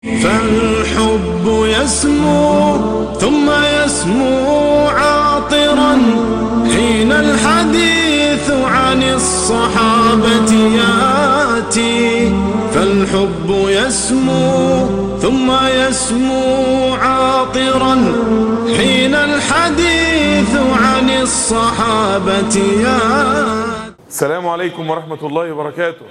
فالحب يسمو ثم يسمو عاطرا حين الحديث عن الصحابة ياتي فالحب يسمو ثم يسمو عاطرا حين الحديث عن الصحابة ياتي السلام عليكم ورحمة الله وبركاته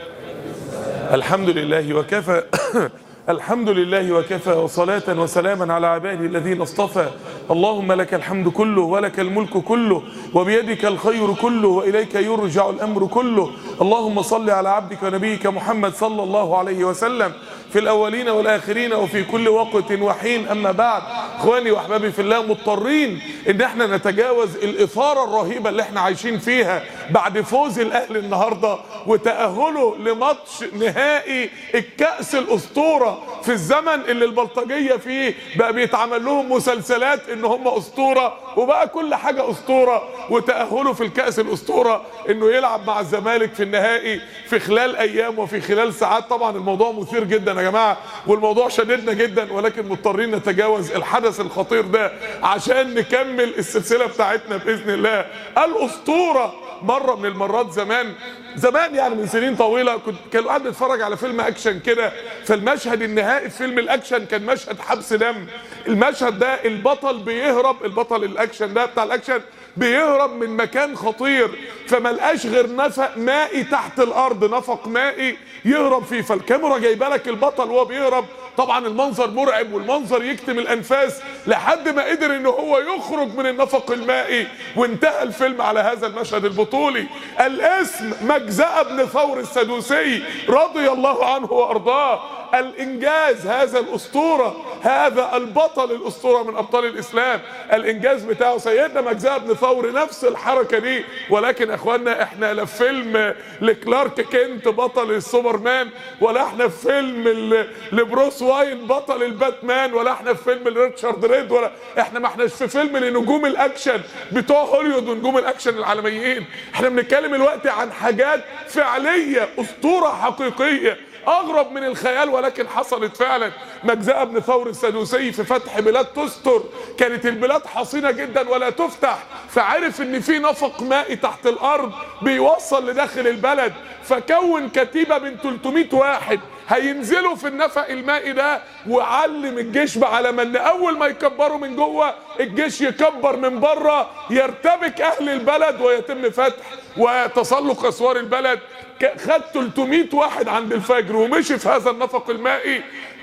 الحمد لله وكفى الحمد لله وكفى وصلاة وسلاما على عباده الذين اصطفى اللهم لك الحمد كله ولك الملك كله وبيدك الخير كله وإليك يرجع الأمر كله اللهم صل على عبدك ونبيك محمد صلى الله عليه وسلم في الأولين والآخرين وفي كل وقت وحين أما بعد إخواني وأحبابي في الله مضطرين إن احنا نتجاوز الإثارة الرهيبة اللي احنا عايشين فيها بعد فوز الأهلي النهاردة وتأهله لماتش نهائي الكأس الأسطورة في الزمن اللي البلطجية فيه بقى بيتعمل لهم مسلسلات إن هم أسطورة وبقى كل حاجة أسطورة وتأهله في الكأس الأسطورة إنه يلعب مع الزمالك في النهائي في خلال أيام وفي خلال ساعات طبعا الموضوع مثير جدا يا جماعة والموضوع شديدنا جدا ولكن مضطرين نتجاوز الحدث الخطير ده عشان نكمل السلسلة بتاعتنا بإذن الله الأسطورة مرة من المرات زمان زمان يعني من سنين طويلة كنت كان قاعد بيتفرج على فيلم أكشن كده فالمشهد النهائي في فيلم الأكشن كان مشهد حبس دم المشهد ده البطل بيهرب البطل الأكشن ده بتاع الأكشن بيهرب من مكان خطير فما لقاش غير نفق مائي تحت الارض نفق مائي يهرب فيه فالكاميرا جايبه لك البطل وهو بيهرب طبعا المنظر مرعب والمنظر يكتم الانفاس لحد ما قدر ان هو يخرج من النفق المائي وانتهى الفيلم على هذا المشهد البطولي الاسم مجزأة بن ثور السدوسي رضي الله عنه وارضاه الانجاز هذا الاسطوره هذا البطل الاسطوره من ابطال الاسلام الانجاز بتاعه سيدنا مجزاء بن ثور نفس الحركه دي ولكن اخواننا احنا لا في فيلم لكلارك كينت بطل السوبرمان ولا احنا في فيلم ل- لبروس واين بطل الباتمان ولا احنا في فيلم لريتشارد ريد ولا احنا ما احناش في فيلم لنجوم الاكشن بتوع هوليوود ونجوم الاكشن العالميين احنا بنتكلم الوقت عن حاجات فعليه اسطوره حقيقيه اغرب من الخيال ولكن حصلت فعلا مجزأة بن ثور السدوسي في فتح بلاد تستر كانت البلاد حصينة جدا ولا تفتح فعرف ان في نفق مائي تحت الارض بيوصل لداخل البلد فكون كتيبة من 300 واحد هينزلوا في النفق المائي ده وعلم الجيش على ما ان اول ما يكبروا من جوه الجيش يكبر من بره يرتبك اهل البلد ويتم فتح وتسلق اسوار البلد ك- خد 300 واحد عند الفجر ومشي في هذا النفق المائي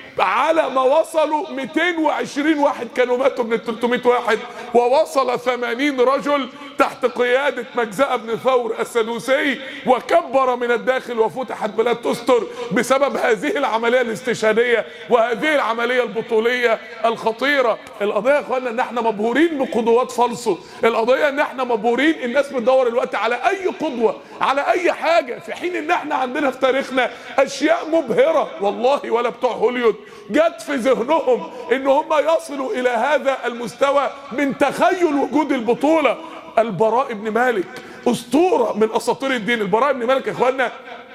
على ما وصلوا 220 واحد كانوا ماتوا من ال 300 واحد ووصل 80 رجل تحت قيادة مجزأة بن ثور السدوسي وكبر من الداخل وفتحت بلاد تستر بسبب هذه العملية الاستشهادية وهذه العملية البطولية الخطيرة القضية يا اخوانا ان احنا مبهورين بقدوات فالصو القضية ان احنا مبهورين الناس بتدور الوقت على اي قدوة على اي حاجة في حين ان احنا عندنا في تاريخنا اشياء مبهرة والله ولا بتوع هوليود جت في ذهنهم ان هم يصلوا الى هذا المستوى من تخيل وجود البطولة البراء بن مالك اسطورة من اساطير الدين البراء بن مالك يا اخوانا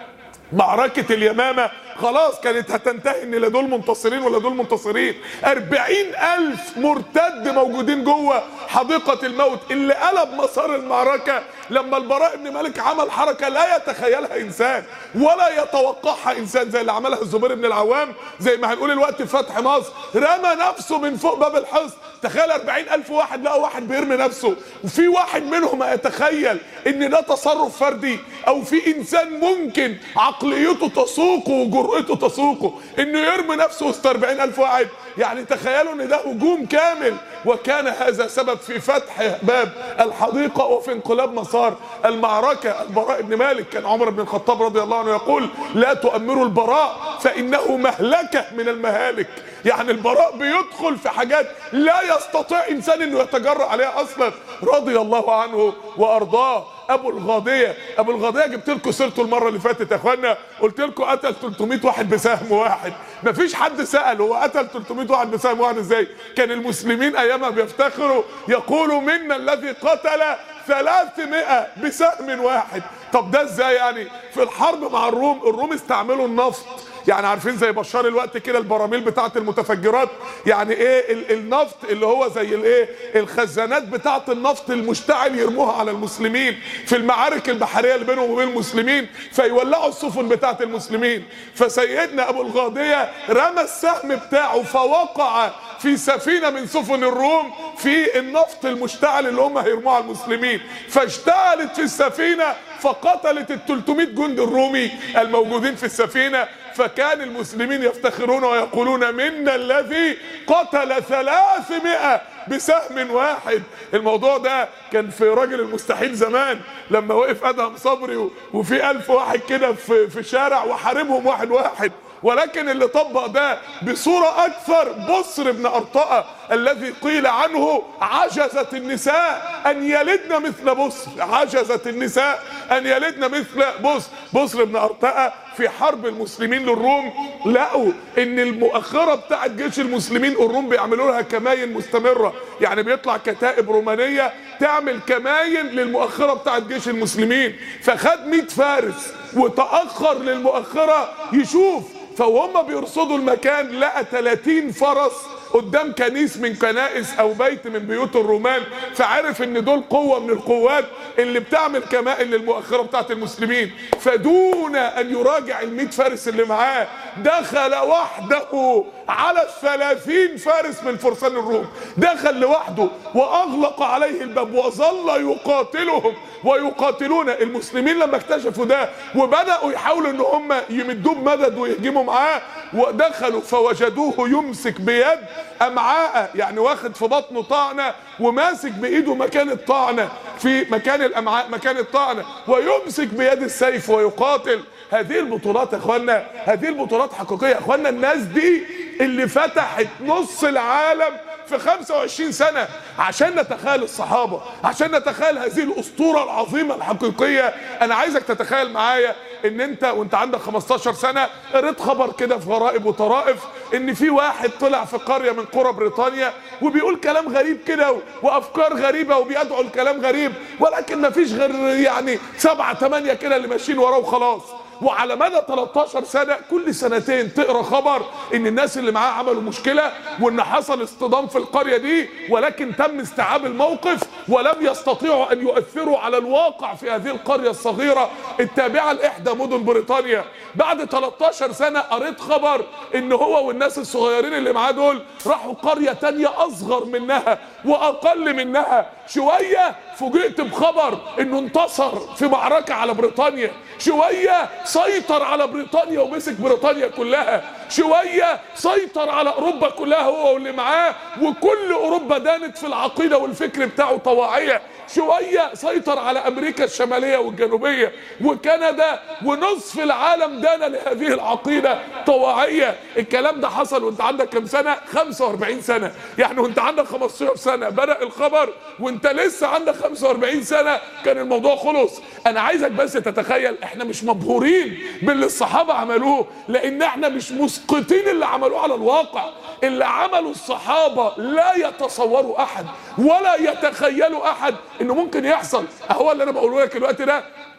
معركة اليمامة خلاص كانت هتنتهي ان لا دول منتصرين ولا دول منتصرين أربعين ألف مرتد موجودين جوه حديقة الموت اللي قلب مسار المعركة لما البراء بن مالك عمل حركة لا يتخيلها إنسان ولا يتوقعها إنسان زي اللي عملها الزبير بن العوام زي ما هنقول الوقت في فتح مصر رمى نفسه من فوق باب الحصن تخيل أربعين ألف واحد لقى واحد بيرمي نفسه وفي واحد منهم يتخيل ان ده تصرف فردي او في انسان ممكن عقليته تسوقه وجرأته تسوقه انه يرمي نفسه وسط 40 الف واحد يعني تخيلوا ان ده هجوم كامل وكان هذا سبب في فتح باب الحديقة وفي انقلاب مسار المعركة البراء بن مالك كان عمر بن الخطاب رضي الله عنه يقول لا تؤمروا البراء فإنه مهلكة من المهالك يعني البراء بيدخل في حاجات لا يستطيع إنسان أنه يتجرأ عليها أصلا رضي الله عنه وأرضاه ابو الغاضيه ابو الغاضيه جبت لكم سيرته المره اللي فاتت يا اخوانا قلت لكم قتل 300 واحد بسهم واحد مفيش حد سال هو قتل 300 واحد بسهم واحد ازاي كان المسلمين ايامها بيفتخروا يقولوا منا الذي قتل 300 بسهم واحد طب ده ازاي يعني في الحرب مع الروم الروم استعملوا النفط يعني عارفين زي بشار الوقت كده البراميل بتاعه المتفجرات يعني ايه ال- النفط اللي هو زي الايه الخزانات بتاعه النفط المشتعل يرموها على المسلمين في المعارك البحريه اللي بينهم وبين المسلمين فيولعوا السفن بتاعه المسلمين فسيدنا ابو الغاضيه رمى السهم بتاعه فوقع في سفينه من سفن الروم في النفط المشتعل اللي هم هيرموه على المسلمين فاشتعلت في السفينه فقتلت ال 300 جندي الرومي الموجودين في السفينه فكان المسلمين يفتخرون ويقولون منا الذي قتل 300 بسهم واحد الموضوع ده كان في راجل المستحيل زمان لما وقف ادهم صبري و- وفي ألف واحد كده في في شارع وحاربهم واحد واحد ولكن اللي طبق ده بصورة أكثر بصر بن أرطأة الذي قيل عنه عجزت النساء أن يلدن مثل بصر عجزت النساء أن يلدن مثل بصر بصر بن أرطأة في حرب المسلمين للروم لقوا ان المؤخرة بتاعت جيش المسلمين الروم بيعملوا لها كماين مستمرة يعني بيطلع كتائب رومانية تعمل كماين للمؤخرة بتاعت جيش المسلمين فخد 100 فارس وتأخر للمؤخرة يشوف فوهم بيرصدوا المكان لقى 30 فرس قدام كنيس من كنائس او بيت من بيوت الرومان فعرف ان دول قوة من القوات اللي بتعمل كمائن للمؤخرة بتاعت المسلمين فدون ان يراجع المئة فارس اللي معاه دخل وحده على الثلاثين فارس من فرسان الروم دخل لوحده واغلق عليه الباب وظل يقاتلهم ويقاتلون المسلمين لما اكتشفوا ده وبدأوا يحاولوا ان هم يمدوه بمدد ويهجموا معاه ودخلوا فوجدوه يمسك بيد امعاء يعني واخد في بطنه طعنه وماسك بايده مكان الطعنه في مكان الامعاء مكان الطعنه ويمسك بيد السيف ويقاتل هذه البطولات يا اخوانا هذه البطولات حقيقيه يا اخوانا الناس دي اللي فتحت نص العالم في 25 سنة عشان نتخيل الصحابة عشان نتخيل هذه الأسطورة العظيمة الحقيقية أنا عايزك تتخيل معايا إن أنت وأنت عندك 15 سنة قريت خبر كده في غرائب وطرائف إن في واحد طلع في قرية من قرى بريطانيا وبيقول كلام غريب كده و- وأفكار غريبة وبيدعو الكلام غريب ولكن مفيش غير يعني سبعة تمانية كده اللي ماشيين وراه وخلاص وعلى مدى 13 سنة كل سنتين تقرا خبر ان الناس اللي معاه عملوا مشكلة وان حصل اصطدام في القرية دي ولكن تم استيعاب الموقف ولم يستطيعوا ان يؤثروا على الواقع في هذه القرية الصغيرة التابعة لاحدى مدن بريطانيا بعد 13 سنة قريت خبر ان هو والناس الصغيرين اللي معاه دول راحوا قرية تانية اصغر منها واقل منها شوية فوجئت بخبر انه انتصر في معركة على بريطانيا شوية سيطر على بريطانيا ومسك بريطانيا كلها شوية سيطر على اوروبا كلها هو واللي معاه وكل اوروبا دانت في العقيدة والفكر بتاعه طواعية شوية سيطر على امريكا الشمالية والجنوبية وكندا ونصف العالم دان لهذه العقيدة طواعية الكلام ده حصل وانت عندك كم سنة 45 سنة يعني وانت عندك 15 سنة بدأ الخبر وانت لسه عندك 45 سنة كان الموضوع خلص انا عايزك بس تتخيل احنا مش مبهورين باللي الصحابة عملوه لان احنا مش مسقطين اللي عملوه على الواقع اللي عملوا الصحابة لا يتصوروا احد ولا يتخيلوا احد انه ممكن يحصل اهو اللي انا بقوله لك الوقت ده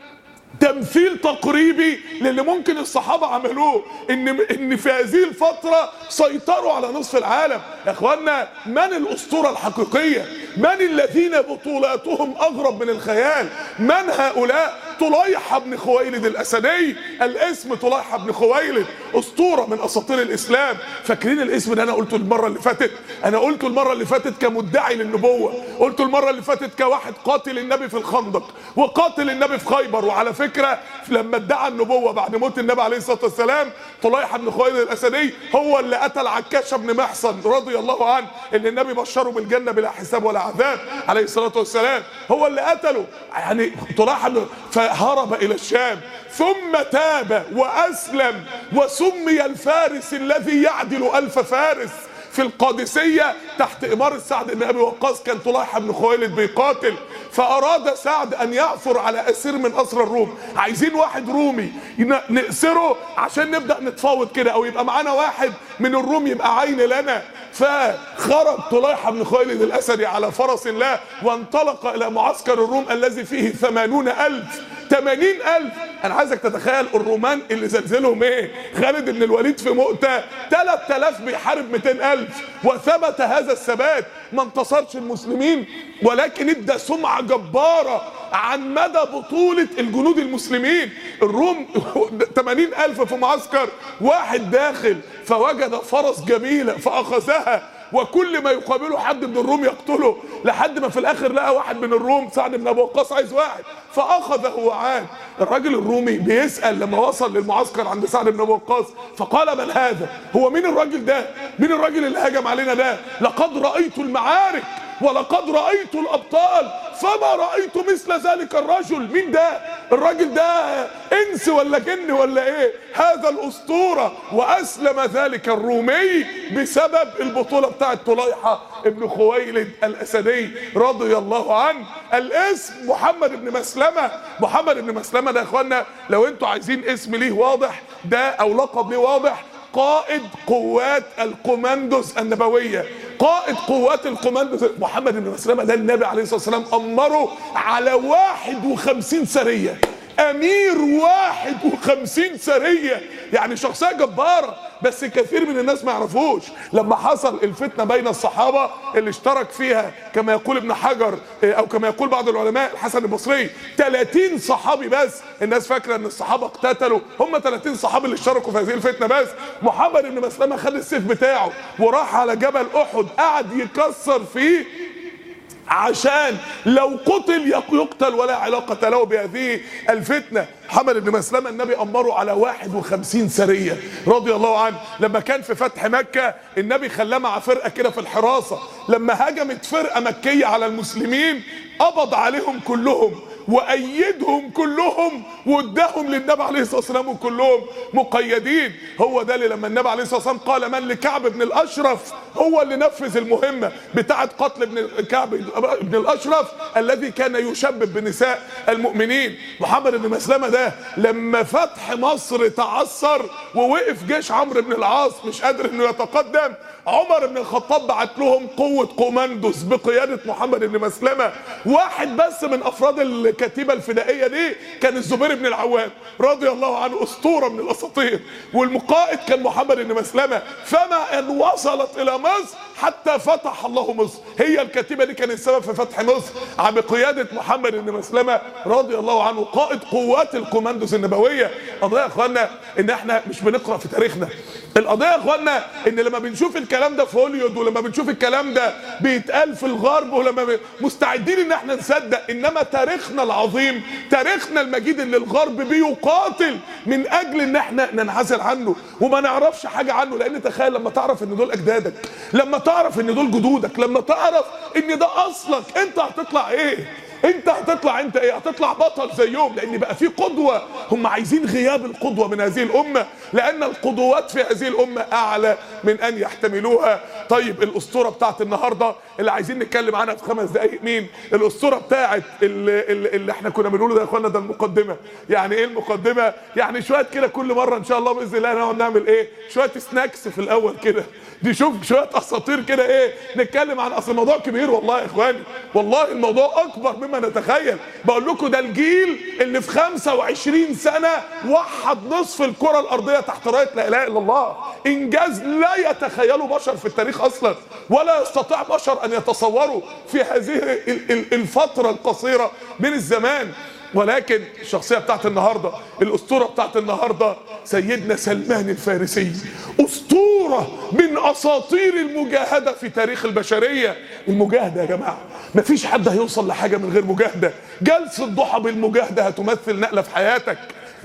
تمثيل تقريبي للي ممكن الصحابة عملوه ان ان في هذه الفترة سيطروا على نصف العالم يا اخوانا من الاسطورة الحقيقية من الذين بطولاتهم اغرب من الخيال من هؤلاء طليحة بن خويلد الاسدي الاسم طليحة بن خويلد اسطورة من اساطير الاسلام فاكرين الاسم ده انا قلته المرة اللي فاتت انا قلته المرة اللي فاتت كمدعي للنبوة قلته المرة اللي فاتت كواحد قاتل النبي في الخندق وقاتل النبي في خيبر وعلى فكرة لما ادعى النبوة بعد موت النبي عليه الصلاة والسلام طليحة بن خويلد الاسدي هو اللي قتل عكاشة بن محصن رضي الله عنه اللي النبي بشره بالجنة بلا حساب ولا عذاب عليه الصلاة والسلام هو اللي قتله يعني طليحة بن فهرب الى الشام ثم تاب واسلم وسمي الفارس الذي يعدل الف فارس في القادسية تحت إمارة سعد بن أبي وقاص كان طليحة بن خويلد بيقاتل فأراد سعد أن يعثر على أسير من أسر الروم عايزين واحد رومي ين- نأسره عشان نبدأ نتفاوض كده أو يبقى معانا واحد من الروم يبقى عين لنا فخرج طليحة بن خويلد الأسدي على فرس الله وانطلق إلى معسكر الروم الذي فيه ثمانون ألف ثمانين ألف انا عايزك تتخيل الرومان اللي زلزلهم ايه خالد بن الوليد في مؤتة 3000 بيحارب 200000 وثبت هذا الثبات ما انتصرش المسلمين ولكن ادى سمعة جبارة عن مدى بطولة الجنود المسلمين الروم 80000 في معسكر واحد داخل فوجد فرس جميلة فأخذها وكل ما يقابله حد من الروم يقتله لحد ما في الاخر لقى واحد من الروم سعد بن ابي وقاص عايز واحد فاخذه وعاد الراجل الرومي بيسال لما وصل للمعسكر عند سعد بن ابي وقاص فقال من هذا هو مين الراجل ده مين الراجل اللي هجم علينا ده لقد رايت المعارك ولقد رايت الابطال فما رايت مثل ذلك الرجل مين ده الراجل ده انس ولا جن ولا ايه هذا الاسطوره واسلم ذلك الرومي بسبب البطوله بتاعه طليحه ابن خويلد الاسدي رضي الله عنه الاسم محمد بن مسلمه محمد بن مسلمه ده يا اخوانا لو انتوا عايزين اسم ليه واضح ده او لقب ليه واضح قائد قوات القماندوس النبوية قائد قوات القماندوس محمد بن مسلمة ده النبي عليه الصلاة والسلام أمره على واحد وخمسين سرية أمير واحد وخمسين سرية يعني شخصية جبارة بس كثير من الناس ما يعرفوش لما حصل الفتنة بين الصحابة اللي اشترك فيها كما يقول ابن حجر او كما يقول بعض العلماء الحسن البصري 30 صحابي بس الناس فاكرة ان الصحابة اقتتلوا هم 30 صحابي اللي اشتركوا في هذه الفتنة بس محمد بن مسلمة خد السيف بتاعه وراح على جبل احد قعد يكسر فيه عشان لو قتل يقتل ولا علاقة له بهذه الفتنة محمد بن مسلمة النبي أمره على 51 سرية رضي الله عنه لما كان في فتح مكة النبي خلاه مع فرقة كده في الحراسة لما هجمت فرقة مكية على المسلمين قبض عليهم كلهم وايدهم كلهم واداهم للنبي عليه الصلاه والسلام وكلهم مقيدين هو ده اللي لما النبي عليه الصلاه والسلام قال من لكعب بن الاشرف هو اللي نفذ المهمه بتاعه قتل ابن كعب بن الاشرف الذي كان يشبب بنساء المؤمنين محمد بن مسلمه ده لما فتح مصر تعثر ووقف جيش عمرو بن العاص مش قادر انه يتقدم عمر بن الخطاب بعت لهم قوه قوماندوس بقياده محمد بن مسلمه واحد بس من افراد الكتيبه الفدائيه دي كان الزبير بن العوام رضي الله عنه اسطوره من الاساطير والمقائد كان محمد بن مسلمه فما ان وصلت الى مصر حتى فتح الله مصر هي الكتيبه دي كانت السبب في فتح مصر بقياده محمد بن مسلمه رضي الله عنه قائد قوات الكوماندوس النبويه قضيه يا اخوانا ان احنا مش بنقرا في تاريخنا القضيه يا اخوانا ان لما بنشوف الكلام ده في هوليود ولما بنشوف الكلام ده بيتقال في الغرب ولما ب... مستعدين ان احنا نصدق انما تاريخنا العظيم تاريخنا المجيد اللي الغرب بيقاتل من اجل ان احنا ننعزل عنه وما نعرفش حاجه عنه لان تخيل لما تعرف ان دول اجدادك لما تعرف ان دول جدودك لما تعرف ان ده اصلك انت هتطلع ايه انت هتطلع انت ايه هتطلع بطل زيهم لان بقى في قدوه هم عايزين غياب القدوه من هذه الامه لان القدوات في هذه الامه اعلى من ان يحتملوها طيب الاسطوره بتاعت النهارده اللي عايزين نتكلم عنها في خمس دقائق مين الاسطوره بتاعت اللي, اللي احنا كنا بنقوله ده يا اخوانا ده المقدمه يعني ايه المقدمه يعني شويه كده كل مره ان شاء الله باذن الله نقعد نعمل ايه شويه سناكس في الاول كده نشوف شويه اساطير كده ايه نتكلم عن اصل الموضوع كبير والله يا اخواني والله الموضوع اكبر مما نتخيل بقول لكم ده الجيل اللي في 25 سنه وحد نصف الكره الارضيه تحت رايه لا اله الا الله انجاز لا يتخيله بشر في التاريخ اصلا ولا يستطيع بشر ان يتصوروا في هذه الفتره القصيره من الزمان ولكن الشخصية بتاعت النهاردة الأسطورة بتاعت النهاردة سيدنا سلمان الفارسي أسطورة من أساطير المجاهدة في تاريخ البشرية المجاهدة يا جماعة مفيش حد هيوصل لحاجة من غير مجاهدة جلسة ضحى بالمجاهدة هتمثل نقلة في حياتك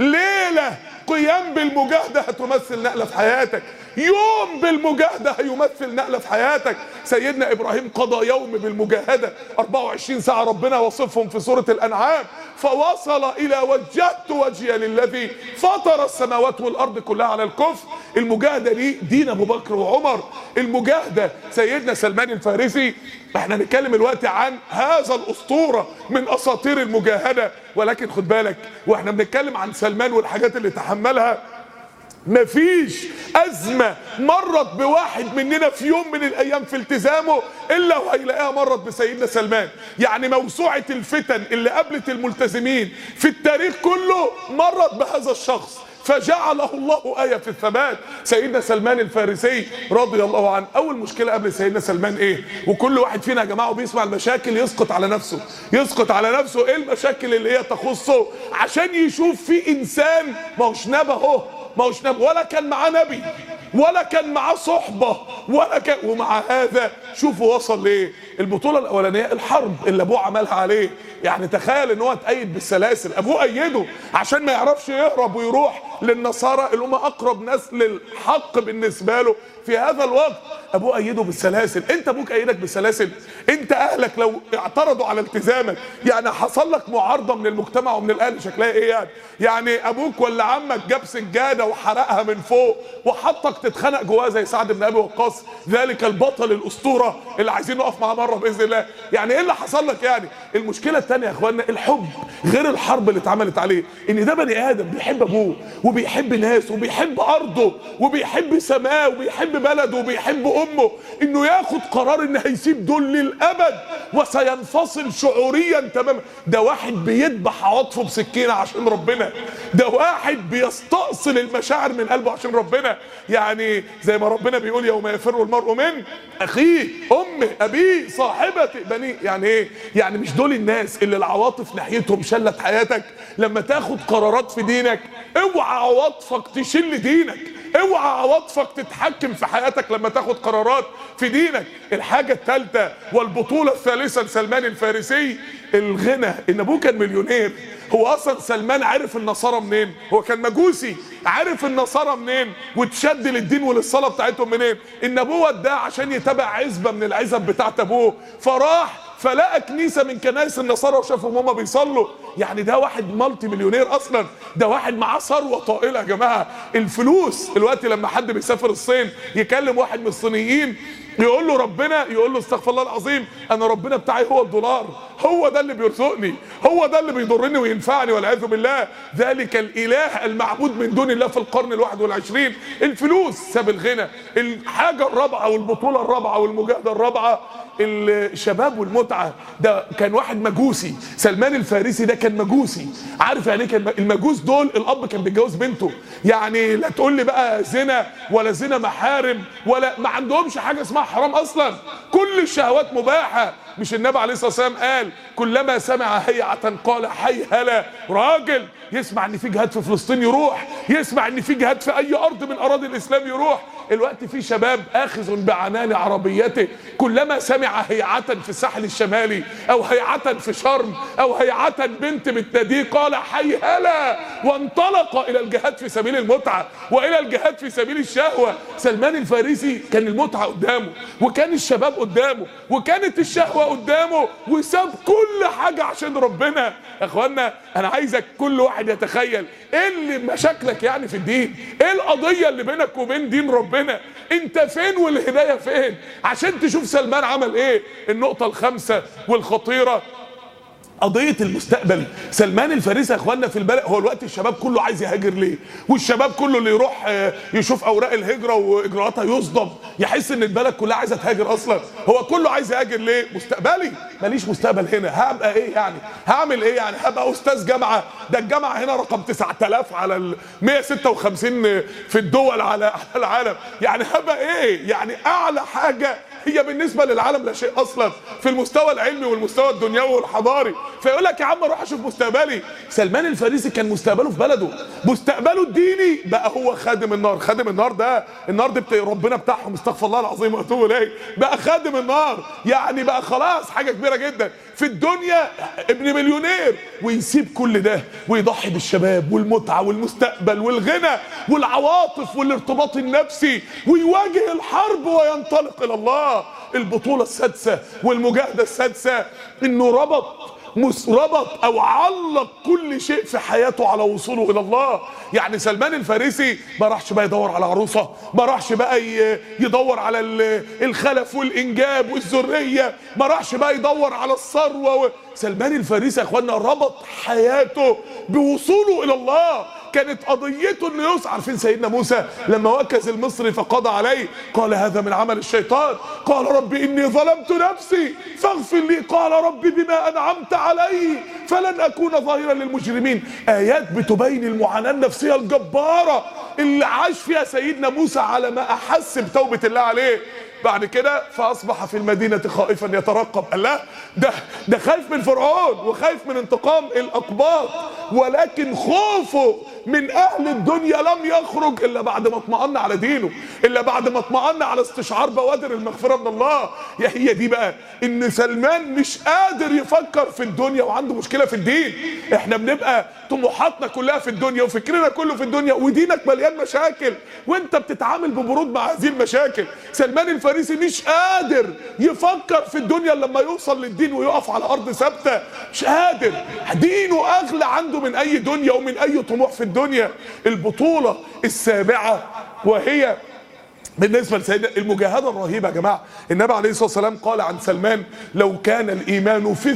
ليلة قيام بالمجاهدة هتمثل نقلة في حياتك يوم بالمجاهدة هيمثل نقلة في حياتك سيدنا إبراهيم قضى يوم بالمجاهدة 24 ساعة ربنا وصفهم في سورة الأنعام فوصل إلى وجهت وجهي للذي فطر السماوات والأرض كلها على الكفر المجاهدة دي دين أبو بكر وعمر المجاهدة سيدنا سلمان الفارسي احنا هنتكلم الوقت عن هذا الأسطورة من أساطير المجاهدة ولكن خد بالك واحنا بنتكلم عن سلمان والحاجات اللي تحملها مفيش أزمة مرت بواحد مننا في يوم من الأيام في التزامه إلا وهيلاقيها مرت بسيدنا سلمان يعني موسوعة الفتن اللي قابلت الملتزمين في التاريخ كله مرت بهذا الشخص فجعله الله آية في الثبات سيدنا سلمان الفارسي رضي الله عنه أول مشكلة قبل سيدنا سلمان إيه وكل واحد فينا يا جماعة بيسمع المشاكل يسقط على نفسه يسقط على نفسه إيه المشاكل اللي هي تخصه عشان يشوف في إنسان ما هوش نبي أهو ما هوش نبي ولا كان معاه نبي ولا كان معاه صحبة ولا كان ومع هذا شوفوا وصل ليه البطولة الأولانية الحرب اللي أبوه عملها عليه يعني تخيل ان هو اتأيد بالسلاسل ابوه أيده عشان ما يعرفش يهرب ويروح للنصارى اللي هم اقرب ناس للحق بالنسبة له في هذا الوقت ابوه أيده بالسلاسل انت ابوك أيدك بالسلاسل انت اهلك لو اعترضوا على التزامك يعني حصل لك معارضة من المجتمع ومن الاهل شكلها ايه يعني يعني ابوك ولا عمك جاب سجادة وحرقها من فوق وحطك تتخنق جواها زي سعد بن ابي وقاص ذلك البطل الاسطورة اللي عايزين نقف معاه مرة باذن الله يعني ايه اللي حصل لك يعني المشكلة الثانيه يا اخوانا الحب غير الحرب اللي اتعملت عليه ان ده بني ادم بيحب ابوه وبيحب ناس وبيحب ارضه وبيحب سماه وبيحب بلده وبيحب امه انه ياخد قرار ان هيسيب دول للابد وسينفصل شعوريا تماما ده واحد بيذبح عواطفه بسكينه عشان ربنا ده واحد بيستأصل المشاعر من قلبه عشان ربنا يعني زي ما ربنا بيقول يوم يفر المرء من اخيه امه ابيه صاحبته بنيه يعني ايه يعني مش دول الناس اللي العواطف ناحيتهم شلت حياتك لما تاخد قرارات في دينك اوعى عواطفك تشل دينك اوعى عواطفك تتحكم في حياتك لما تاخد قرارات في دينك الحاجة الثالثة والبطولة الثالثة لسلمان الفارسي الغنى ان ابوه كان مليونير هو اصلا سلمان عارف النصارى منين هو كان مجوسي عارف النصارى منين وتشد للدين وللصلاه بتاعتهم منين ان ابوه وداه عشان يتابع عزبه من العزب بتاعت ابوه فراح فلقى كنيسه من كنائس النصارى وشافهم هما بيصلوا يعني ده واحد مالتي مليونير اصلا ده واحد معاه ثروه طائله يا جماعه الفلوس دلوقتي لما حد بيسافر الصين يكلم واحد من الصينيين يقول له ربنا يقول له استغفر الله العظيم انا ربنا بتاعي هو الدولار هو ده اللي بيرزقني هو ده اللي بيضرني وينفعني والعياذ بالله ذلك الاله المعبود من دون الله في القرن الواحد والعشرين الفلوس ساب الغنى الحاجه الرابعه والبطوله الرابعه والمجاهده الرابعه الشباب والمتعه ده كان واحد مجوسي سلمان الفارسي ده كان مجوسي عارف يعني ايه كان المجوس دول الاب كان بيتجوز بنته يعني لا تقول لي بقى زنا ولا زنا محارم ولا ما عندهمش حاجه اسمها حرام اصلا كل الشهوات مباحه مش النبي عليه الصلاه والسلام قال كلما سمع هيعه قال حي هلا راجل يسمع ان في جهاد في فلسطين يروح يسمع ان في جهاد في اي ارض من اراضي الاسلام يروح الوقت في شباب اخذ بعنان عربيته كلما سمع هيعه في الساحل الشمالي او هيعه في شرم او هيعه بنت بتناديه قال حي هلا وانطلق الى الجهاد في سبيل المتعه والى الجهاد في سبيل الشهوه سلمان الفارسي كان المتعه قدامه وكان الشباب قدامه وكانت الشهوه قدامه وساب كل حاجه عشان ربنا يا اخوانا انا عايزك كل واحد يتخيل ايه اللي مشاكلك يعني في الدين ايه القضيه اللي بينك وبين دين ربنا انت فين والهدايه فين عشان تشوف سلمان عمل ايه النقطه الخامسه والخطيره قضية المستقبل سلمان الفارسي يا اخوانا في البلد هو الوقت الشباب كله عايز يهاجر ليه والشباب كله اللي يروح آه، يشوف اوراق الهجرة واجراءاتها يصدم يحس ان البلد كلها عايزة تهاجر اصلا هو كله عايز يهاجر ليه مستقبلي ماليش مستقبل هنا هبقى ايه يعني هعمل ايه يعني هبقى استاذ جامعة ده الجامعة هنا رقم 9000 على ال 156 في الدول على على العالم يعني هبقى ايه يعني اعلى حاجة هي بالنسبة للعالم لا شيء اصلا في المستوى العلمي والمستوى الدنيوي والحضاري فيقول لك يا عم اروح اشوف مستقبلي سلمان الفارسي كان مستقبله في بلده مستقبله الديني بقى هو خادم النار خادم النار ده النار دي بتا... ربنا بتاعهم استغفر الله العظيم واتوب اليه بقى خادم النار يعني بقى خلاص حاجه كبيره جدا في الدنيا ابن مليونير ويسيب كل ده ويضحي بالشباب والمتعه والمستقبل والغنى والعواطف والارتباط النفسي ويواجه الحرب وينطلق الى الله البطوله السادسه والمجاهده السادسه انه ربط مس- ربط او علق كل شيء في حياته على وصوله الى الله يعني سلمان الفارسي ما راحش بقى يدور على عروسه ما راحش بقى ي- يدور على ال- الخلف والانجاب والذريه ما راحش بقى يدور على الثروه و... سلمان الفارسي يا اخوانا ربط حياته بوصوله الى الله كانت قضيته انه يوسع عارفين سيدنا موسى لما وكز المصري فقضى عليه قال هذا من عمل الشيطان قال رب اني ظلمت نفسي فاغفر لي قال رب بما انعمت علي فلن اكون ظاهرا للمجرمين ايات بتبين المعاناه النفسيه الجباره اللي عاش فيها سيدنا موسى على ما احس بتوبه الله عليه بعد كده فاصبح في المدينه خائفا يترقب الله ده ده خايف من فرعون وخايف من انتقام الاقباط ولكن خوفه من اهل الدنيا لم يخرج الا بعد ما اطمأن على دينه الا بعد ما اطمأن على استشعار بوادر المغفره من الله يا هي دي بقى ان سلمان مش قادر يفكر في الدنيا وعنده مشكله في الدين احنا بنبقى طموحاتنا كلها في الدنيا وفكرنا كله في الدنيا ودينك مليان مشاكل وانت بتتعامل ببرود مع هذه المشاكل سلمان الفارسي مش قادر يفكر في الدنيا لما يوصل للدين ويقف على ارض ثابته مش قادر دينه اغلى عنده من اي دنيا ومن اي طموح في الدنيا البطوله السابعه وهي بالنسبه لسيدنا المجاهده الرهيبه يا جماعه النبي عليه الصلاه والسلام قال عن سلمان لو كان الايمان في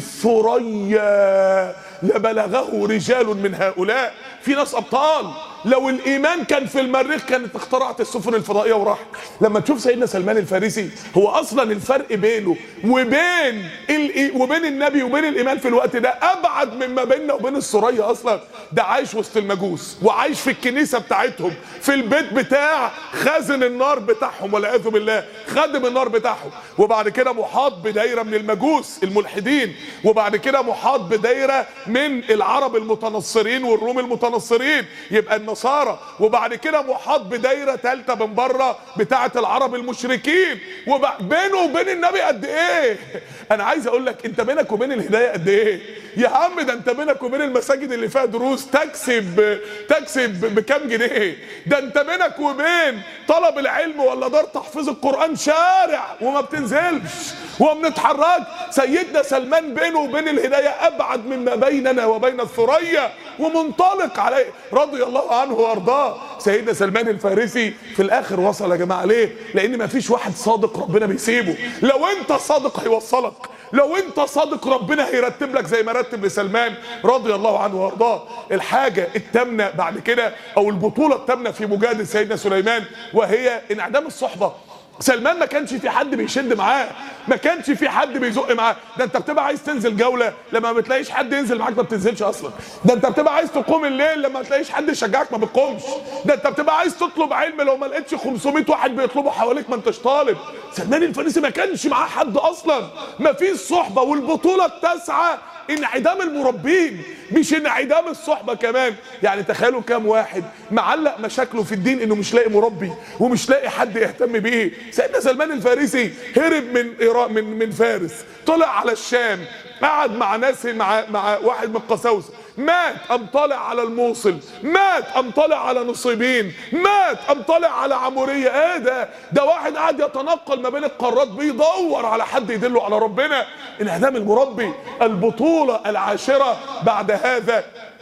الثريا لبلغه رجال من هؤلاء في ناس ابطال لو الايمان كان في المريخ كانت اخترعت السفن الفضائيه وراح لما تشوف سيدنا سلمان الفارسي هو اصلا الفرق بينه وبين ال... وبين النبي وبين الايمان في الوقت ده ابعد مما بيننا وبين الثريا اصلا ده عايش وسط المجوس وعايش في الكنيسه بتاعتهم في البيت بتاع خازن النار بتاعهم والعياذ بالله خادم النار بتاعهم وبعد كده محاط بدايره من المجوس الملحدين وبعد كده محاط بدايره من العرب المتنصرين والروم المتنصرين يبقى النصارى وبعد كده محاط بدايره ثالثه من بره بتاعه العرب المشركين وبينه وبين النبي قد ايه انا عايز اقول لك انت بينك وبين الهدايه قد ايه يا عم ده انت بينك وبين المساجد اللي فيها دروس تكسب تكسب بكام جنيه ده انت بينك وبين طلب العلم ولا دار تحفيظ القران شارع وما بتنزلش وما بنتحرك سيدنا سلمان بينه وبين الهدايه ابعد مما بيننا وبين الثريا ومنطلق عليه رضي الله عنه وارضاه سيدنا سلمان الفارسي في الاخر وصل يا جماعه ليه لان ما فيش واحد صادق ربنا بيسيبه لو انت صادق هيوصلك لو انت صادق ربنا هيرتب لك زي ما رتب لسلمان رضي الله عنه وارضاه الحاجه التامنه بعد كده او البطوله التامنه في مجاهده سيدنا سليمان وهي انعدام الصحبه سلمان ما كانش في حد بيشد معاه ما كانش في حد بيزق معاه ده انت بتبقى عايز تنزل جوله لما ما بتلاقيش حد ينزل معاك ما بتنزلش اصلا ده انت بتبقى عايز تقوم الليل لما ما تلاقيش حد يشجعك ما بتقومش ده انت بتبقى عايز تطلب علم لو ما لقيتش 500 واحد بيطلبوا حواليك ما انتش طالب سلمان الفارسي ما كانش معاه حد اصلا ما فيش صحبه والبطوله التاسعه انعدام المربين مش انعدام الصحبه كمان يعني تخيلوا كام واحد معلق مشاكله في الدين انه مش لاقي مربي ومش لاقي حد يهتم بيه سيدنا سلمان الفارسي هرب من إيران من من فارس طلع على الشام قعد مع ناس مع مع واحد من القساوسه مات قام طالع على الموصل مات قام طالع على نصيبين مات قام طالع على عموريه ايه ده ده واحد قاعد يتنقل ما بين القارات بيدور على حد يدله على ربنا انعدام المربي البطوله العاشره بعد هذا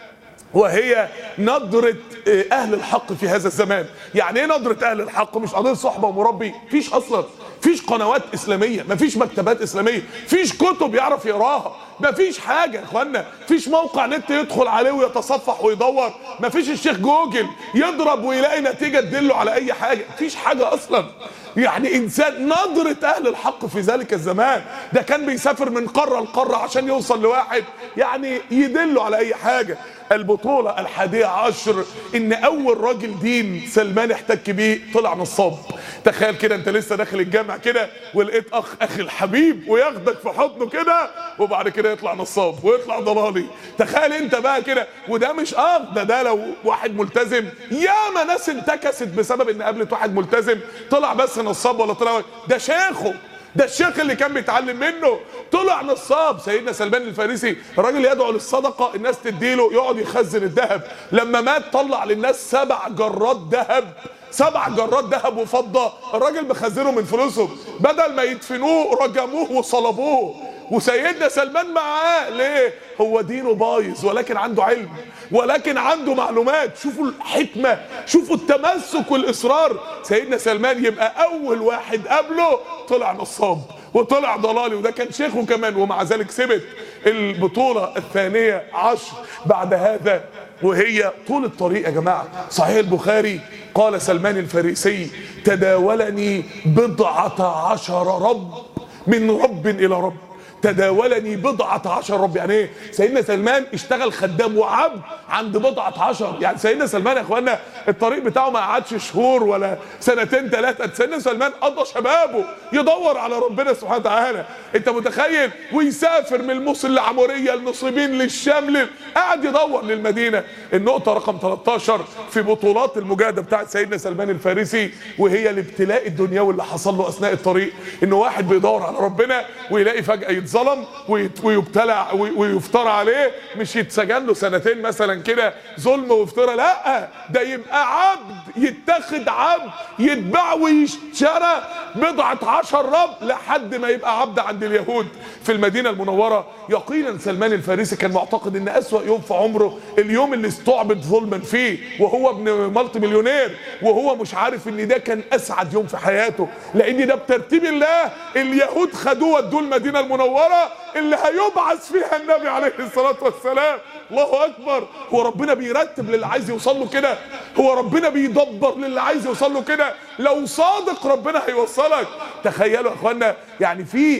وهي نظرة أهل الحق في هذا الزمان يعني إيه نظرة أهل الحق مش قضية صحبة ومربي فيش أصلا فيش قنوات إسلامية مفيش مكتبات إسلامية فيش كتب يعرف يقراها مفيش حاجة يا إخوانا فيش موقع نت يدخل عليه ويتصفح ويدور مفيش الشيخ جوجل يضرب ويلاقي نتيجة تدله على أي حاجة مفيش حاجة أصلا يعني انسان نظرة اهل الحق في ذلك الزمان ده كان بيسافر من قارة لقارة عشان يوصل لواحد يعني يدله على اي حاجة البطولة الحادية عشر ان اول راجل دين سلمان احتك بيه طلع نصاب تخيل كده انت لسه داخل الجامع كده ولقيت اخ اخي الحبيب وياخدك في حضنه كده وبعد كده يطلع نصاب ويطلع ضلالي تخيل انت بقى كده وده مش اخ ده ده لو واحد ملتزم ياما ناس انتكست بسبب ان قابلت واحد ملتزم طلع بس نصاب ولا طلع ده شيخه ده الشيخ اللي كان بيتعلم منه طلع نصاب سيدنا سلمان الفارسي الراجل يدعو للصدقه الناس تديله يقعد يخزن الذهب لما مات طلع للناس سبع جرات ذهب سبع جرات ذهب وفضه الراجل مخزنه من فلوسهم بدل ما يدفنوه رجموه وصلبوه وسيدنا سلمان معاه ليه هو دينه بايظ ولكن عنده علم ولكن عنده معلومات شوفوا الحكمة شوفوا التمسك والإصرار سيدنا سلمان يبقى أول واحد قبله طلع نصاب وطلع ضلالي وده كان شيخه كمان ومع ذلك ثبت البطولة الثانية عشر بعد هذا وهي طول الطريق يا جماعة صحيح البخاري قال سلمان الفارسي تداولني بضعة عشر رب من رب إلى رب تداولني بضعة عشر رب يعني ايه سيدنا سلمان اشتغل خدام وعبد عند بضعة عشر يعني سيدنا سلمان يا اخوانا الطريق بتاعه ما قعدش شهور ولا سنتين ثلاثة سيدنا سلمان قضى شبابه يدور على ربنا سبحانه وتعالى انت متخيل ويسافر من الموصل لعمورية لنصيبين للشام لل... قاعد يدور للمدينة النقطة رقم 13 في بطولات المجاهدة بتاعت سيدنا سلمان الفارسي وهي الابتلاء الدنيوي اللي حصل له اثناء الطريق انه واحد بيدور على ربنا ويلاقي فجأة يتظلم ويت- ويبتلع وي- ويفترى عليه مش يتسجن له سنتين مثلا كده ظلم وافتراء لا ده يبقى عبد يتاخد عبد يتباع ويشترى بضعة عشر رب لحد ما يبقى عبد عند اليهود في المدينة المنورة يقينا سلمان الفارسي كان معتقد ان اسوأ يوم في عمره اليوم اللي استعبد ظلما فيه وهو ابن مالتي مليونير وهو مش عارف ان ده كان اسعد يوم في حياته لان ده بترتيب الله اليهود خدوه ودوه المدينة المنورة اللي هيبعث فيها النبي عليه الصلاة والسلام الله اكبر هو ربنا بيرتب للي عايز يوصل له كده هو ربنا بيدبر للي عايز يوصل له كده لو صادق ربنا هيوصلك تخيلوا يا اخوانا يعني في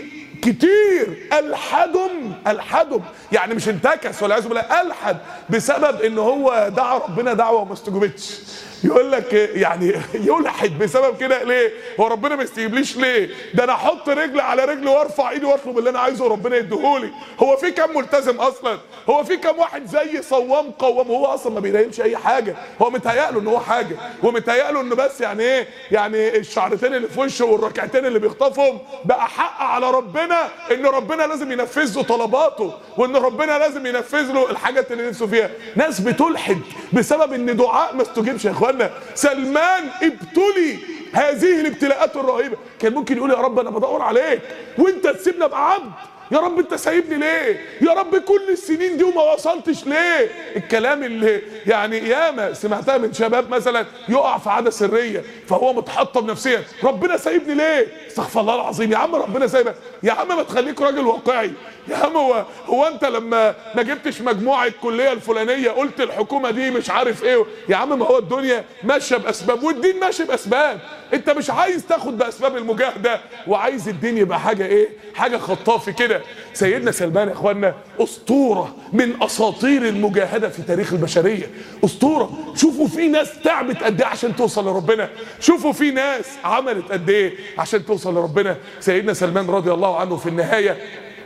كتير الحدم الحدم يعني مش انتكس ولا عايز بالله الحد بسبب ان هو دعا ربنا دعوه وما استجابتش يقول لك يعني يلحد بسبب كده ليه؟ هو ربنا ما يستجيبليش ليه؟ ده انا احط رجل على رجل وارفع ايدي واطلب اللي انا عايزه وربنا يديهولي، هو في كام ملتزم اصلا؟ هو في كام واحد زي صوام قوام هو اصلا ما بينيمش اي حاجه، هو متهيأ له ان هو حاجه، هو متهيأ له انه بس يعني ايه؟ يعني الشعرتين اللي في وشه والركعتين اللي بيخطفهم بقى حق على ربنا ان ربنا لازم ينفذ له طلباته، وان ربنا لازم ينفذ له الحاجات اللي نفسه فيها، ناس بتلحد بسبب ان دعاء ما استجيبش يا اخوانا سلمان ابتلي هذه الابتلاءات الرهيبه كان ممكن يقول يا رب انا بدور عليك وانت تسيبني ابقى عبد يا رب انت سايبني ليه يا رب كل السنين دي وما وصلتش ليه الكلام اللي يعني ياما سمعتها من شباب مثلا يقع في عاده سريه فهو متحطم نفسيا ربنا سايبني ليه استغفر الله العظيم يا عم ربنا سايبك يا عم ما تخليك راجل واقعي يا عم هو هو انت لما ما جبتش مجموعه الكليه الفلانيه قلت الحكومه دي مش عارف ايه يا عم ما هو الدنيا ماشيه باسباب والدين ماشي باسباب انت مش عايز تاخد باسباب المجاهده وعايز الدين يبقى حاجه ايه حاجه خطافي كده سيدنا سلمان يا اخوانا اسطوره من اساطير المجاهده في تاريخ البشريه اسطوره شوفوا في ناس تعبت قد ايه عشان توصل لربنا شوفوا في ناس عملت قد ايه عشان توصل لربنا سيدنا سلمان رضي الله عنه في النهايه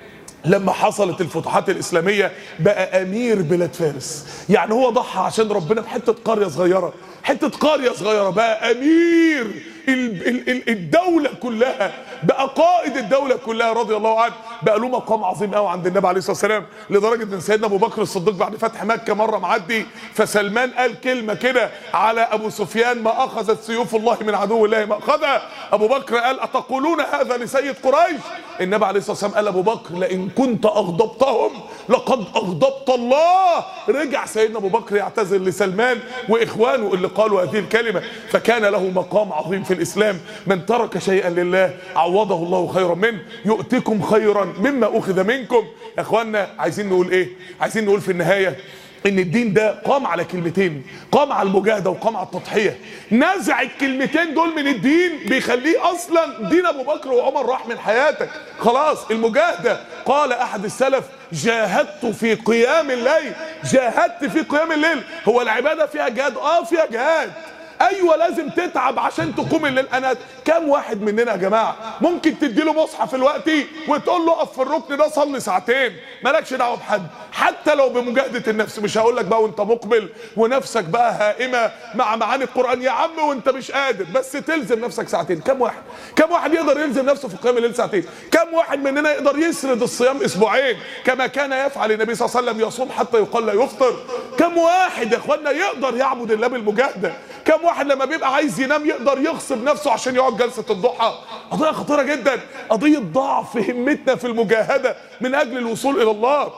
لما حصلت الفتوحات الإسلامية بقى أمير بلاد فارس يعني هو ضحى عشان ربنا بحتة قرية صغيرة حتة قرية صغيرة بقى أمير ال- ال- ال- الدولة كلها بقى قائد الدولة كلها رضي الله عنه بقى له مقام عظيم قوي عند النبي عليه الصلاة والسلام لدرجة ان سيدنا ابو بكر الصديق بعد فتح مكة مرة معدي فسلمان قال كلمة كده على ابو سفيان ما اخذت سيوف الله من عدو الله ما اخذها ابو بكر قال اتقولون هذا لسيد قريش النبي عليه الصلاة والسلام قال ابو بكر لئن كنت اغضبتهم لقد اغضبت الله رجع سيدنا ابو بكر يعتذر لسلمان واخوانه اللي قالوا هذه الكلمة فكان له مقام عظيم في الاسلام من ترك شيئا لله عوضه الله خيرا منه يؤتكم خيرا مما اخذ منكم يا اخوانا عايزين نقول ايه عايزين نقول في النهايه ان الدين ده قام على كلمتين قام على المجاهده وقام على التضحيه نزع الكلمتين دول من الدين بيخليه اصلا دين ابو بكر وعمر راح من حياتك خلاص المجاهده قال احد السلف جاهدت في قيام الليل جاهدت في قيام الليل هو العباده فيها جهاد اه فيها جهاد ايوه لازم تتعب عشان تقوم الليل انا كام واحد مننا يا جماعه ممكن تديله مصحف دلوقتي وتقول له اقف في الركن ده صلي ساعتين مالكش دعوه بحد حتى لو بمجاهده النفس مش هقول لك بقى وانت مقبل ونفسك بقى هائمه مع معاني القران يا عم وانت مش قادر بس تلزم نفسك ساعتين كام واحد كام واحد يقدر يلزم نفسه في قيام الليل ساعتين كام واحد مننا يقدر يسرد الصيام اسبوعين كما كان يفعل النبي صلى الله عليه وسلم يصوم حتى يقال لا يفطر كم واحد يا اخوانا يقدر يعبد الله بالمجاهده كم واحد لما بيبقى عايز ينام يقدر يغصب نفسه عشان يقعد جلسه الضحى قضيه خطيره جدا قضيه ضعف همتنا في المجاهده من اجل الوصول الى الله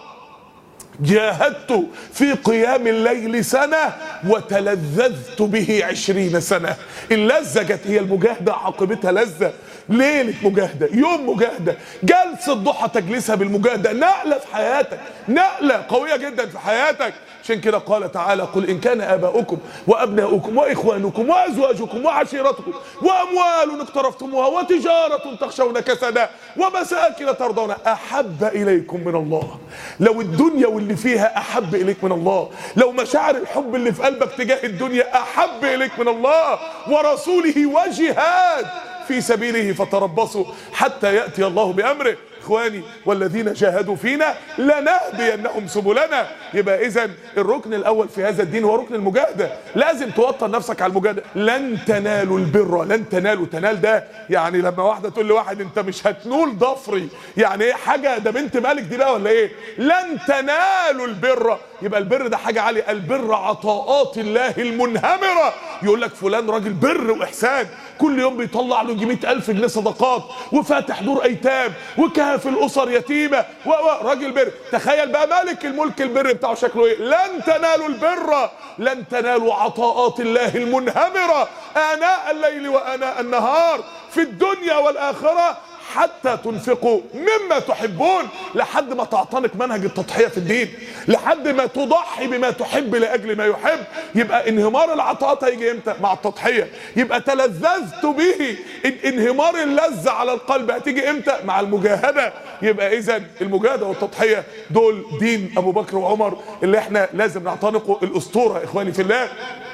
جاهدت في قيام الليل سنة وتلذذت به عشرين سنة اللذة جت هي المجاهدة عاقبتها لذة ليله مجاهده يوم مجاهده جلسه ضحى تجلسها بالمجاهده نقله في حياتك نقله قويه جدا في حياتك عشان كده قال تعالى قل ان كان اباؤكم وابناؤكم واخوانكم وازواجكم وعشيرتكم واموال اقترفتموها وتجاره تخشون كسدا ومساكن ترضون احب اليكم من الله لو الدنيا واللي فيها احب اليك من الله لو مشاعر الحب اللي في قلبك تجاه الدنيا احب اليك من الله ورسوله وجهاد في سبيله فتربصوا حتى ياتي الله بامره اخواني والذين جاهدوا فينا لنهدينهم سبلنا يبقى اذا الركن الاول في هذا الدين هو ركن المجاهده لازم توطن نفسك على المجاهده لن تنالوا البر لن تنالوا تنال ده يعني لما واحده تقول لواحد انت مش هتنول ضفري يعني ايه حاجه ده بنت مالك دي بقى ولا ايه لن تنالوا البر يبقى البر ده حاجه عاليه البر عطاءات الله المنهمره يقول لك فلان راجل بر واحسان كل يوم بيطلع له 100000 جنيه صدقات وفاتح دور ايتام وكافل اسر يتيمه وراجل بر تخيل بقى مالك الملك البر بتاعه شكله ايه لن تنالوا البر لن تنالوا عطاءات الله المنهمره اناء الليل واناء النهار في الدنيا والاخره حتى تنفقوا مما تحبون لحد ما تعتنق منهج التضحية في الدين لحد ما تضحي بما تحب لأجل ما يحب يبقى انهمار العطاءات هيجي امتى مع التضحية يبقى تلذذت به انهمار اللذة على القلب هتيجي امتى مع المجاهدة يبقى اذا المجاهدة والتضحية دول دين ابو بكر وعمر اللي احنا لازم نعتنقه الاسطورة اخواني في الله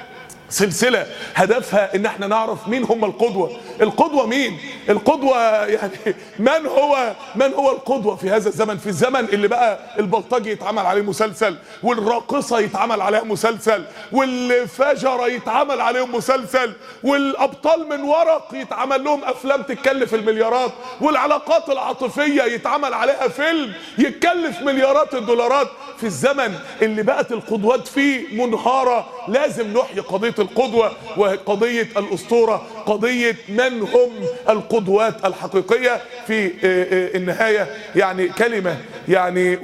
سلسله هدفها ان احنا نعرف مين هم القدوه القدوه مين القدوه يعني من هو من هو القدوه في هذا الزمن في الزمن اللي بقى البلطجي يتعمل عليه مسلسل والراقصه يتعمل عليها مسلسل والفجره يتعمل عليهم مسلسل والابطال من ورق يتعمل لهم افلام تتكلف المليارات والعلاقات العاطفيه يتعمل عليها فيلم يتكلف مليارات الدولارات في الزمن اللي بقت القدوات فيه منهاره لازم نحيي قضيه القدوة وقضية الأسطورة قضية من هم القدوات الحقيقية في النهاية يعني كلمة يعني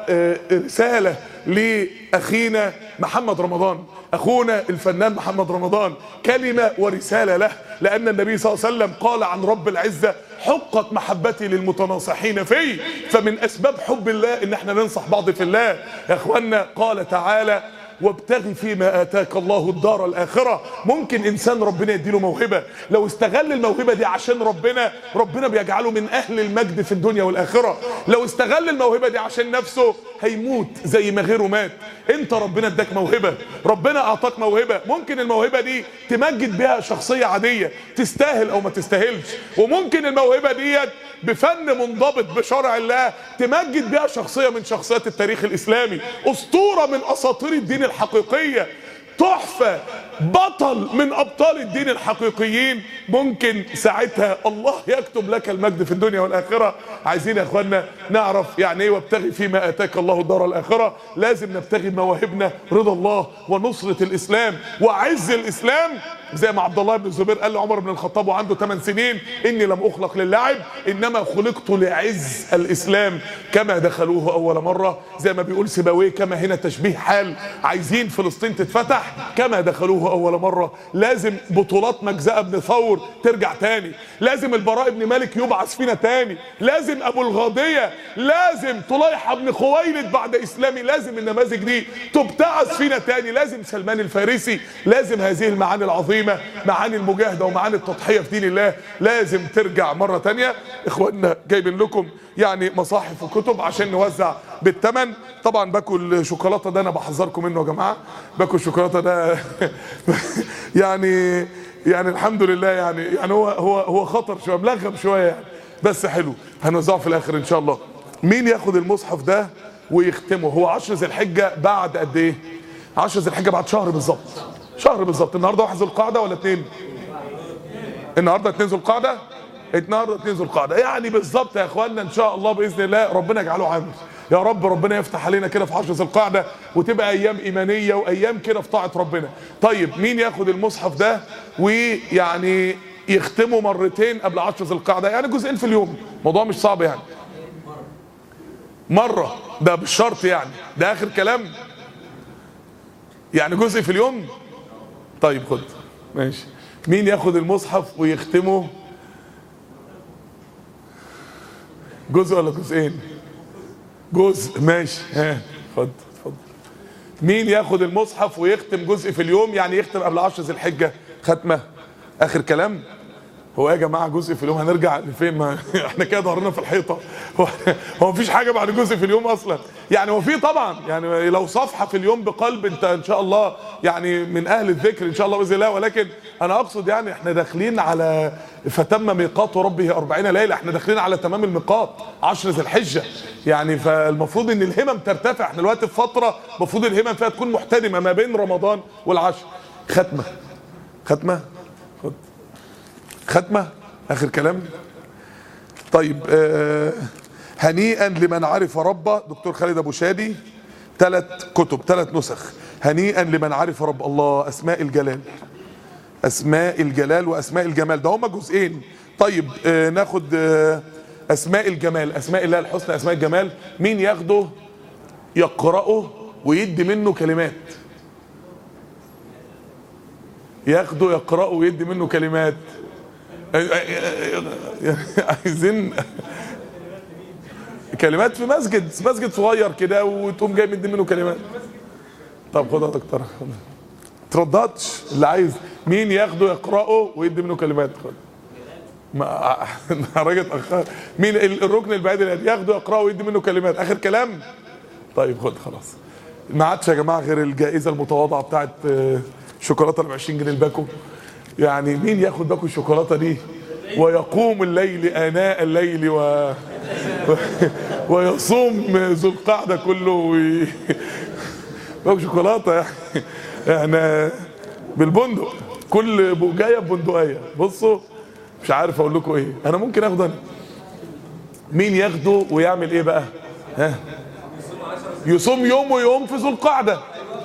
ورسالة لأخينا محمد رمضان أخونا الفنان محمد رمضان كلمة ورسالة له لأن النبي صلى الله عليه وسلم قال عن رب العزة حقت محبتي للمتناصحين في فمن أسباب حب الله إن احنا ننصح بعض في الله يا أخوانا قال تعالى وابتغي فيما اتاك الله الدار الاخره ممكن انسان ربنا يديله موهبه لو استغل الموهبه دي عشان ربنا ربنا بيجعله من اهل المجد في الدنيا والاخره لو استغل الموهبه دي عشان نفسه هيموت زي ما غيره مات انت ربنا اداك موهبه ربنا اعطاك موهبه ممكن الموهبه دي تمجد بيها شخصيه عاديه تستاهل او ما تستاهلش وممكن الموهبه ديت بفن منضبط بشرع الله تمجد بيها شخصيه من شخصيات التاريخ الاسلامي اسطوره من اساطير الدين الحقيقيه تحفة بطل من أبطال الدين الحقيقيين ممكن ساعتها الله يكتب لك المجد في الدنيا والآخرة عايزين يا أخوانا نعرف يعني إيه وابتغي فيما آتاك الله الدار الآخرة لازم نبتغي مواهبنا رضا الله ونصرة الإسلام وعز الإسلام زي ما عبد الله بن الزبير قال لعمر بن الخطاب وعنده 8 سنين اني لم اخلق للعب انما خلقت لعز الاسلام كما دخلوه اول مره زي ما بيقول سيبويه كما هنا تشبيه حال عايزين فلسطين تتفتح كما دخلوه اول مره لازم بطولات مجزأة بن ثور ترجع تاني لازم البراء بن مالك يبعث فينا تاني لازم ابو الغاضيه لازم طليحه بن خويلد بعد اسلامي لازم النماذج دي تبتعث فينا تاني لازم سلمان الفارسي لازم هذه المعاني العظيمه العظيمة معاني المجاهدة ومعاني التضحية في دين الله لازم ترجع مرة تانية اخواننا جايبين لكم يعني مصاحف وكتب عشان نوزع بالثمن طبعا باكل شوكولاتة ده انا بحذركم منه يا جماعة باكل شوكولاتة ده يعني يعني الحمد لله يعني يعني هو هو هو خطر شويه ملغم شويه يعني بس حلو هنوزعه في الاخر ان شاء الله مين ياخد المصحف ده ويختمه هو 10 ذي الحجه بعد قد ايه 10 ذي الحجه بعد شهر بالظبط شهر بالظبط النهارده واحد ذو القعده ولا اتنين النهارده اتنين ذو القعده النهارده اتنين ذو القعده يعني بالظبط يا اخوانا ان شاء الله باذن الله ربنا يجعله عامر يا رب ربنا يفتح علينا كده في 10 ذو القعده وتبقى ايام ايمانيه وايام كده في طاعه ربنا طيب مين ياخد المصحف ده ويعني يختمه مرتين قبل 10 ذو القعده يعني جزئين في اليوم الموضوع مش صعب يعني مره ده بالشرط يعني ده اخر كلام يعني جزء في اليوم طيب خد ماشي مين ياخد المصحف ويختمه جزء ولا جزئين جزء ماشي ها اتفضل اتفضل مين ياخد المصحف ويختم جزء في اليوم يعني يختم قبل 10 ذي الحجه ختمه اخر كلام هو يا جماعه جزء في اليوم هنرجع لفين ما احنا كده ظهرنا في الحيطه هو هو مفيش حاجه بعد جزء في اليوم اصلا يعني هو في طبعا يعني لو صفحه في اليوم بقلب انت ان شاء الله يعني من اهل الذكر ان شاء الله باذن الله ولكن انا اقصد يعني احنا داخلين على فتم ميقات ربه 40 ليله احنا داخلين على تمام الميقات 10 ذي الحجه يعني فالمفروض ان الهمم ترتفع احنا دلوقتي في فتره المفروض الهمم فيها تكون محتدمه ما بين رمضان والعشر ختمه ختمه خد ختمة آخر كلام طيب آه هنيئا لمن عرف ربه دكتور خالد أبو شادي ثلاث كتب ثلاث نسخ هنيئا لمن عرف رب الله أسماء الجلال أسماء الجلال وأسماء الجمال ده هما جزئين طيب آه ناخد آه أسماء الجمال أسماء الله الحسنى أسماء الجمال مين ياخده يقرأه ويدي منه كلمات ياخده يقرأه ويدي منه كلمات عايزين كلمات في مسجد مسجد صغير كده وتقوم جاي مدي منه كلمات طب خد يا دكتور ترددش اللي عايز مين ياخده يقراه ويدي منه كلمات خد ما راجل اتاخر مين الركن البعيد اللي ياخده يقراه ويدي منه كلمات اخر كلام طيب خد خلاص ما عادش يا جماعه غير الجائزه المتواضعه بتاعت شوكولاته ب 20 جنيه الباكو يعني مين ياخد باكو الشوكولاته دي ويقوم الليل اناء الليل و... و... ويصوم ذو القعده كله وي... باكو شوكولاته يعني احنا بالبندق كل بوجايه ببندقيه بصوا مش عارف اقول لكم ايه انا ممكن اخده انا مين ياخده ويعمل ايه بقى ها يصوم يوم ويوم في ذو القعده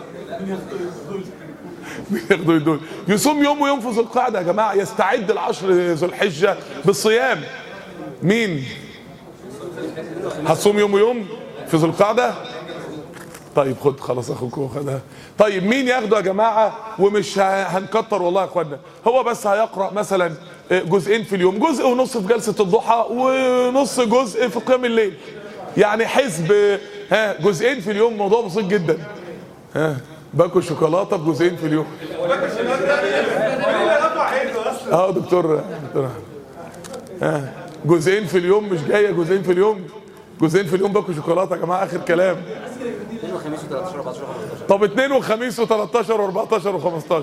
بياخدوا يدول يصوم يوم ويوم في ذو القعده يا جماعه يستعد العشر ذو الحجه بالصيام مين هتصوم يوم ويوم في ذو القعده طيب خد خلاص اخوك خدها طيب مين ياخده يا جماعه ومش هنكتر والله يا اخوانا هو بس هيقرا مثلا جزئين في اليوم جزء ونص في جلسه الضحى ونص جزء في قيام الليل يعني حزب ها جزئين في اليوم موضوع بسيط جدا ها باكل شوكولاته بجزئين في اليوم اه دكتور دكتور اه جزئين في اليوم مش جايه جزئين في اليوم جزئين في اليوم باكل شوكولاته يا جماعه اخر كلام طب اثنين وخميس و13 و14 و15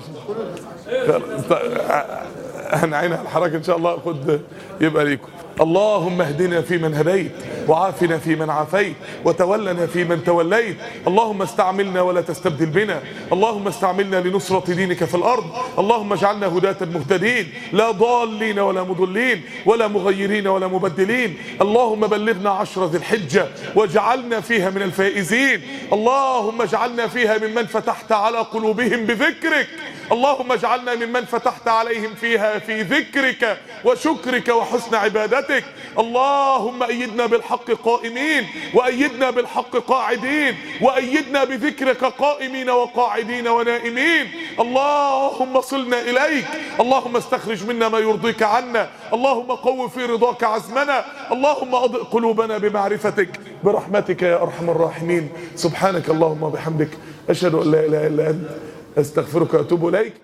هنعين على الحركه ان شاء الله خد يبقى ليكم اللهم اهدنا فيمن هديت وعافنا فيمن عافيت وتولنا فيمن توليت اللهم استعملنا ولا تستبدل بنا اللهم استعملنا لنصرة دينك في الأرض اللهم اجعلنا هداة مهتدين لا ضالين ولا مضلين ولا مغيرين ولا مبدلين اللهم بلغنا عشر ذي الحجة واجعلنا فيها من الفائزين اللهم اجعلنا فيها ممن فتحت على قلوبهم بذكرك اللهم اجعلنا ممن فتحت عليهم فيها في ذكرك وشكرك وحسن عبادتك اللهم أيدنا بالحق قائمين وأيدنا بالحق قاعدين وأيدنا بذكرك قائمين وقاعدين ونائمين اللهم صلنا إليك اللهم استخرج منا ما يرضيك عنا اللهم قو في رضاك عزمنا اللهم أضئ قلوبنا بمعرفتك برحمتك يا أرحم الراحمين سبحانك اللهم وبحمدك أشهد أن لا إله إلا أنت استغفرك واتوب اليك